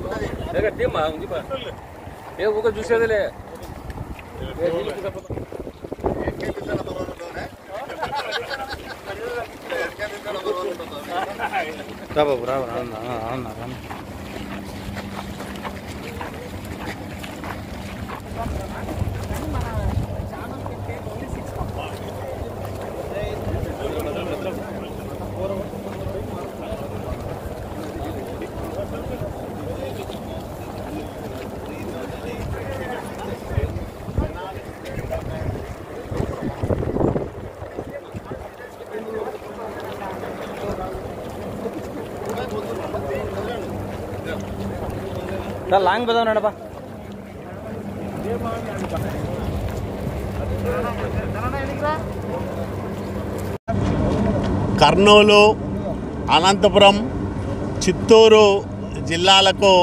తీమ్మా ఉంది బా. ఏ ఊక చూసేదిలే ఏ నీళ్ళకి తప్ప- రా బాబు రా రా, అవునా అవునా అవునా రా, లాంగ్ పోదాం నడపా కర్నూలు అనంతపురం చిత్తూరు జిల్లాలకు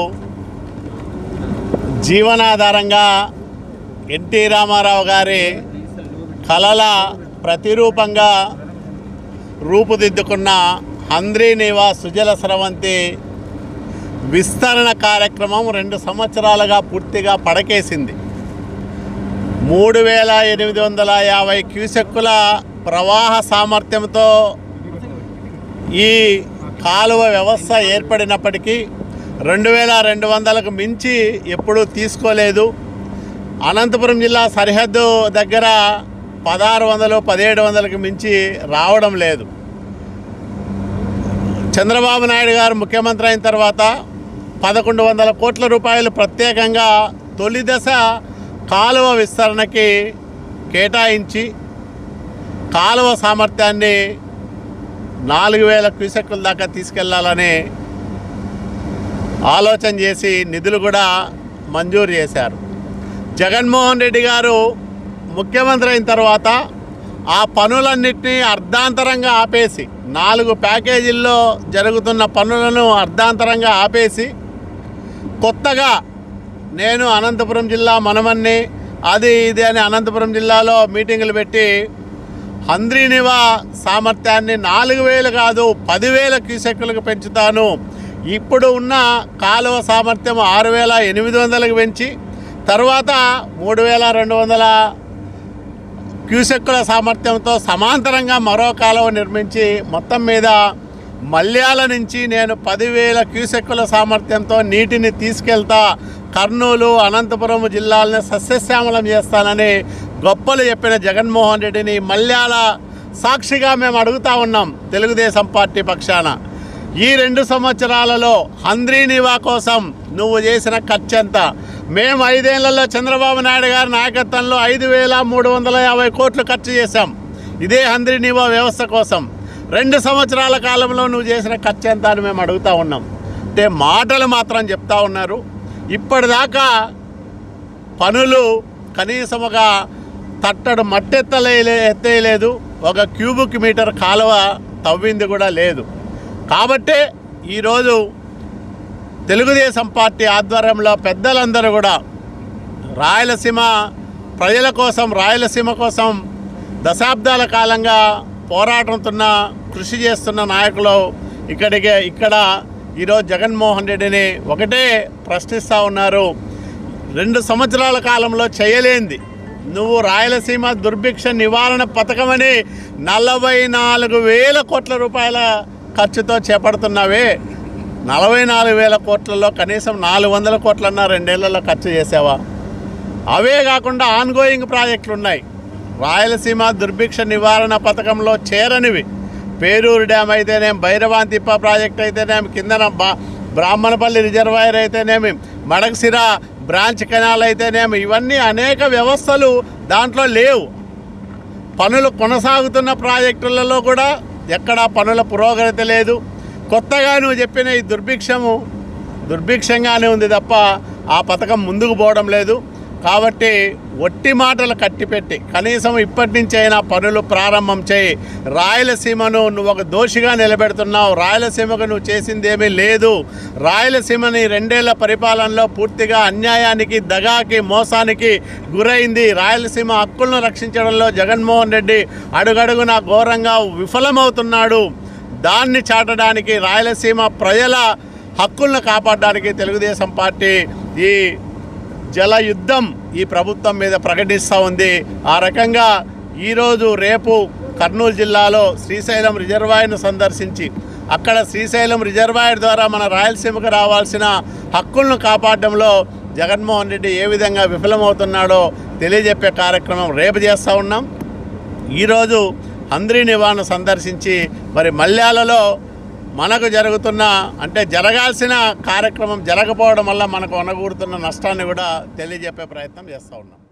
జీవనాధారంగా ఎన్టీ రామారావు గారి కళల ప్రతిరూపంగా రూపుదిద్దుకున్న హంద్రీనివా సుజల స్రవంతి విస్తరణ కార్యక్రమం రెండు సంవత్సరాలుగా పూర్తిగా పడకేసింది మూడు వేల ఎనిమిది వందల యాభై క్యూసెక్కుల ప్రవాహ సామర్థ్యంతో ఈ కాలువ వ్యవస్థ ఏర్పడినప్పటికీ రెండు వేల రెండు వందలకు మించి ఎప్పుడూ తీసుకోలేదు అనంతపురం జిల్లా సరిహద్దు దగ్గర పదహారు వందలు పదిహేడు వందలకు మించి రావడం లేదు చంద్రబాబు నాయుడు గారు ముఖ్యమంత్రి అయిన తర్వాత పదకొండు వందల కోట్ల రూపాయలు ప్రత్యేకంగా తొలి దశ కాలువ విస్తరణకి కేటాయించి కాలువ సామర్థ్యాన్ని నాలుగు వేల క్యూసెక్కుల దాకా తీసుకెళ్లాలని ఆలోచన చేసి నిధులు కూడా మంజూరు చేశారు జగన్మోహన్ రెడ్డి గారు ముఖ్యమంత్రి అయిన తర్వాత ఆ పనులన్నింటినీ అర్ధాంతరంగా ఆపేసి నాలుగు ప్యాకేజీల్లో జరుగుతున్న పనులను అర్ధాంతరంగా ఆపేసి కొత్తగా నేను అనంతపురం జిల్లా మనమన్ని అది ఇది అని అనంతపురం జిల్లాలో మీటింగులు పెట్టి హంద్రీనివా సామర్థ్యాన్ని నాలుగు వేలు కాదు పదివేల క్యూసెక్కులకు పెంచుతాను ఇప్పుడు ఉన్న కాలువ సామర్థ్యం ఆరు వేల ఎనిమిది వందలకు పెంచి తర్వాత మూడు వేల రెండు వందల క్యూసెక్కుల సామర్థ్యంతో సమాంతరంగా మరో కాలువ నిర్మించి మొత్తం మీద మల్యాల నుంచి నేను పదివేల క్యూసెక్కుల సామర్థ్యంతో నీటిని తీసుకెళ్తా కర్నూలు అనంతపురం జిల్లాలని సస్యశ్యామలం చేస్తానని గొప్పలు చెప్పిన జగన్మోహన్ రెడ్డిని మల్యాల సాక్షిగా మేము అడుగుతా ఉన్నాం తెలుగుదేశం పార్టీ పక్షాన ఈ రెండు సంవత్సరాలలో హంద్రీనివా కోసం నువ్వు చేసిన ఖర్చు ఎంత మేము ఐదేళ్లలో చంద్రబాబు నాయుడు గారి నాయకత్వంలో ఐదు వేల మూడు వందల యాభై కోట్లు ఖర్చు చేశాం ఇదే హంద్రీనివా వ్యవస్థ కోసం రెండు సంవత్సరాల కాలంలో నువ్వు చేసిన ఖర్చు ఎంత అని మేము అడుగుతా ఉన్నాం అంటే మాటలు మాత్రం చెప్తా ఉన్నారు ఇప్పటిదాకా పనులు కనీసం ఒక తట్టడు మట్టెత్తలే ఎత్తేయలేదు ఒక క్యూబిక్ మీటర్ కాలువ తవ్వింది కూడా లేదు కాబట్టే ఈరోజు తెలుగుదేశం పార్టీ ఆధ్వర్యంలో పెద్దలందరూ కూడా రాయలసీమ ప్రజల కోసం రాయలసీమ కోసం దశాబ్దాల కాలంగా పోరాడుతున్న కృషి చేస్తున్న నాయకులు ఇక్కడికి ఇక్కడ ఈరోజు జగన్మోహన్ రెడ్డిని ఒకటే ప్రశ్నిస్తూ ఉన్నారు రెండు సంవత్సరాల కాలంలో చేయలేంది నువ్వు రాయలసీమ దుర్భిక్ష నివారణ పథకమని నలభై నాలుగు వేల కోట్ల రూపాయల ఖర్చుతో చేపడుతున్నావే నలభై నాలుగు వేల కోట్లలో కనీసం నాలుగు వందల కోట్లన్నా రెండేళ్లలో ఖర్చు చేసావా అవే కాకుండా ఆన్గోయింగ్ ప్రాజెక్టులు ఉన్నాయి రాయలసీమ దుర్భిక్ష నివారణ పథకంలో చేరనివి పేరూరు డ్యామ్ అయితేనేం భైరవాంతిప్ప ప్రాజెక్ట్ అయితేనేం కిందన బా బ్రాహ్మణపల్లి రిజర్వాయర్ అయితేనేమి మడకసిర బ్రాంచ్ కెనాల్ అయితేనేమి ఇవన్నీ అనేక వ్యవస్థలు దాంట్లో లేవు పనులు కొనసాగుతున్న ప్రాజెక్టులలో కూడా ఎక్కడా పనుల పురోగతి లేదు కొత్తగా నువ్వు చెప్పిన ఈ దుర్భిక్షము దుర్భిక్షంగానే ఉంది తప్ప ఆ పథకం ముందుకు పోవడం లేదు కాబట్టి ఒట్టి మాటలు కట్టిపెట్టి కనీసం ఇప్పటి నుంచి అయినా పనులు ప్రారంభం చేయి రాయలసీమను నువ్వు ఒక దోషిగా నిలబెడుతున్నావు రాయలసీమకు నువ్వు చేసింది ఏమీ లేదు రాయలసీమని రెండేళ్ల పరిపాలనలో పూర్తిగా అన్యాయానికి దగాకి మోసానికి గురైంది రాయలసీమ హక్కులను రక్షించడంలో జగన్మోహన్ రెడ్డి అడుగడుగునా ఘోరంగా విఫలమవుతున్నాడు దాన్ని చాటడానికి రాయలసీమ ప్రజల హక్కులను కాపాడడానికి తెలుగుదేశం పార్టీ ఈ జల యుద్ధం ఈ ప్రభుత్వం మీద ప్రకటిస్తూ ఉంది ఆ రకంగా ఈరోజు రేపు కర్నూలు జిల్లాలో శ్రీశైలం రిజర్వాయర్ను సందర్శించి అక్కడ శ్రీశైలం రిజర్వాయర్ ద్వారా మన రాయలసీమకు రావాల్సిన హక్కులను కాపాడడంలో జగన్మోహన్ రెడ్డి ఏ విధంగా విఫలమవుతున్నాడో తెలియజెప్పే కార్యక్రమం రేపు చేస్తూ ఉన్నాం ఈరోజు హంద్రీ నివారణ సందర్శించి మరి మల్యాలలో మనకు జరుగుతున్న అంటే జరగాల్సిన కార్యక్రమం జరగకపోవడం వల్ల మనకు అనగూడుతున్న నష్టాన్ని కూడా తెలియజెప్పే ప్రయత్నం చేస్తూ ఉన్నాం